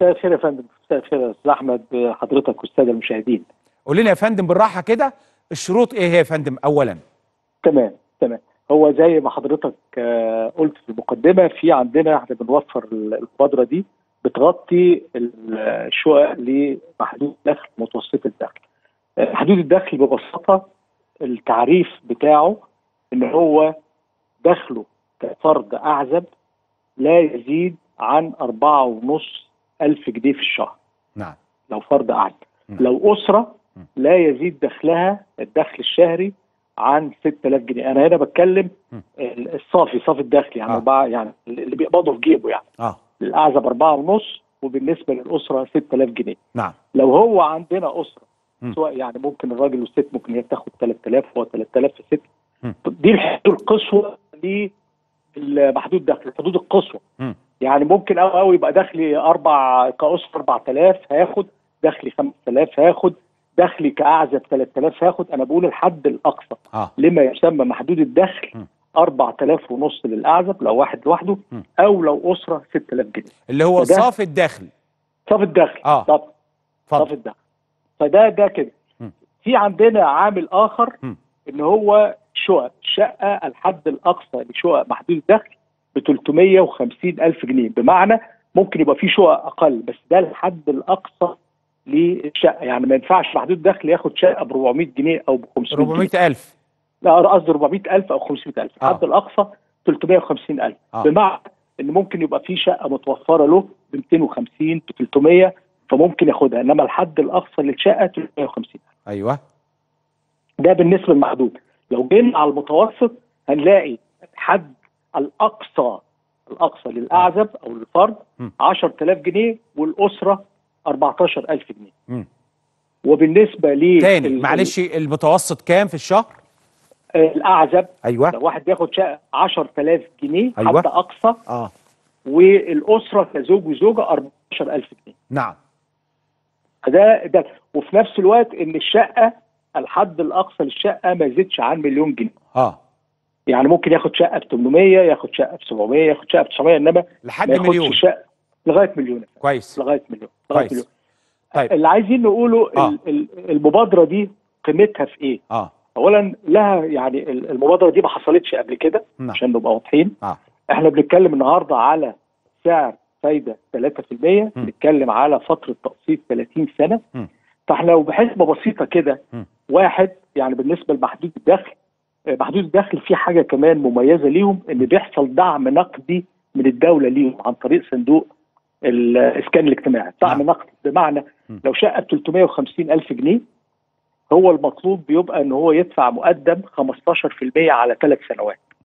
مساء الخير يا فندم مساء الخير يا استاذ احمد حضرتك والساده المشاهدين قول لنا يا فندم بالراحه كده الشروط ايه هي يا فندم اولا تمام تمام هو زي ما حضرتك آه، قلت في المقدمه في عندنا احنا بنوفر المبادره دي بتغطي الشقق لمحدود الدخل متوسط الدخل آه، محدود الدخل ببساطه التعريف بتاعه ان هو دخله كفرد اعزب لا يزيد عن أربعة ونص ألف جنيه في الشهر نعم لو فرد أعزب م. لو أسرة م. لا يزيد دخلها الدخل الشهري عن 6000 جنيه أنا هنا بتكلم م. الصافي صافي الدخل يعني آه. أربعة يعني اللي بيقبضه في جيبه يعني اه الأعزب أربعة ونص وبالنسبة للأسرة 6000 جنيه نعم لو هو عندنا أسرة م. سواء يعني ممكن الراجل والست ممكن هي تاخد 3000 هو 3000 في ست م. دي الحدود القصوى لمحدود الدخل الحدود القصوى م. يعني ممكن أو أو يبقى دخلي أربع كأسرة 4000 هياخد دخلي 5000 هياخد دخلي كأعزب 3000 هياخد أنا بقول الحد الأقصى اه لما يسمى محدود الدخل م. 4000 ونص للأعزب لو واحد لوحده م. أو لو أسرة 6000 جنيه اللي هو فده- صافي الدخل صافي الدخل آه. طب صافي اتفضل الدخل فده ده كده م. في عندنا عامل اخر م. ان هو شقق شقه الحد الاقصى لشقق محدود الدخل ب 350 الف جنيه بمعنى ممكن يبقى في شقق اقل بس ده الحد الاقصى للشقه يعني ما ينفعش محدود الدخل ياخد شقه ب 400 جنيه او ب 500 جنيه 400000 لا قصدي 400000 او 500000 آه. الحد الاقصى 350000 آه. بمعنى ان ممكن يبقى في شقه متوفره له ب 250 ب 300 فممكن ياخدها انما الحد الاقصى للشقه 350 ايوه ده بالنسبه للمحدود لو جينا على المتوسط هنلاقي الحد الاقصى الاقصى للاعزب او للفرد م. 10000 جنيه والاسره 14000 جنيه مم. وبالنسبه ل تاني معلش المتوسط كام في الشهر الاعزب ايوه لو واحد بياخد شقه 10000 جنيه أيوة. حد اقصى اه والاسره كزوج وزوجه 14000 جنيه نعم فده ده وفي نفس الوقت ان الشقه الحد الاقصى للشقه ما يزيدش عن مليون جنيه اه يعني ممكن ياخد شقه ب 800 ياخد شقه ب 700 ياخد شقه ب 900 انما لحد ما ياخدش مليون شقه لغايه مليون كويس لغايه مليون لغايه كويس مليون طيب اللي عايزين نقوله آه. ال- ال- المبادره دي قيمتها في ايه؟ اه اولا لها يعني ال- المبادره دي ما حصلتش قبل كده نعم عشان نبقى واضحين اه احنا بنتكلم النهارده على سعر فايده 3% م. بنتكلم على فتره تقسيط 30 سنه م. فاحنا لو بحسبه بسيطه كده م. واحد يعني بالنسبه لمحدود الدخل آه، محدود الدخل في حاجه كمان مميزه ليهم ان بيحصل دعم نقدي من الدوله ليهم عن طريق صندوق الاسكان الاجتماعي دعم نعم. نقدي بمعنى م. لو شقه ب 350 الف جنيه هو المطلوب بيبقى ان هو يدفع مقدم 15% على ثلاث سنوات